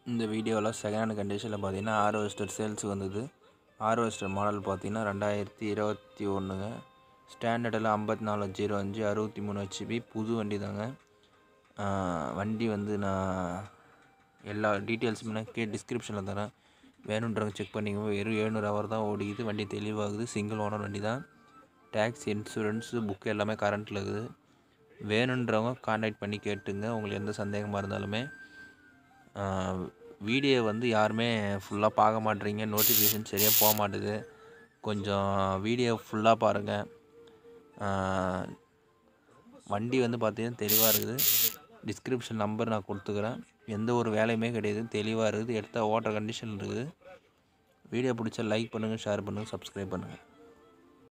இந்த வீடியோவில் second hand கண்டிஷனில் பார்த்தீங்கன்னா ஆர்வெஸ்டர் சேல்ஸுக்கு வந்தது ஆர்வெஸ்டர் மாடல் பார்த்தீங்கன்னா ரெண்டாயிரத்தி இருபத்தி ஒன்றுங்க ஸ்டாண்டர்டில் ஐம்பத்தி நாலு ஜீரோ அஞ்சு அறுபத்தி மூணு ஹெச்பி புது வண்டி தாங்க ஆஹ் வண்டி வந்து நான் எல்லா டீட்டெயில்ஸுமே நான் கே டிஸ்கிரிப்ஷனில் தரேன் வேணுன்றவங்க செக் பண்ணிக்கோங்க வெறும் எழுநூறு ஹவர் தான் ஓடிக்குது வண்டி தெளிவாகுது சிங்கிள் ஓனர் வண்டி தான் டேக்ஸ் இன்சூரன்ஸு புக்கு எல்லாமே கரண்ட்டில் இருக்குது வேணுன்றவங்க காண்டாக்ட் பண்ணி கேட்டுங்க உங்களுக்கு எந்த சந்தேகமாக இருந்தாலுமே வீடியோ வந்து யாருமே ஃபுல்லாக பார்க்க மாட்டேறீங்க நோட்டிஃபிகேஷன் சரியாக போக மாட்டுது கொஞ்சம் வீடியோ ஃபுல்லாக பாருங்கள் வண்டி வந்து பார்த்தீங்கன்னா தெளிவாக இருக்குது டிஸ்கிரிப்ஷன் நம்பர் நான் கொடுத்துக்கிறேன் எந்த ஒரு வேலையுமே கிடையாது தெளிவாக இருக்குது எடுத்த ஓட்டுற கண்டிஷன் இருக்குது வீடியோ பிடிச்சா லைக் பண்ணுங்கள் ஷேர் பண்ணுங்கள் சப்ஸ்கிரைப் பண்ணுங்கள்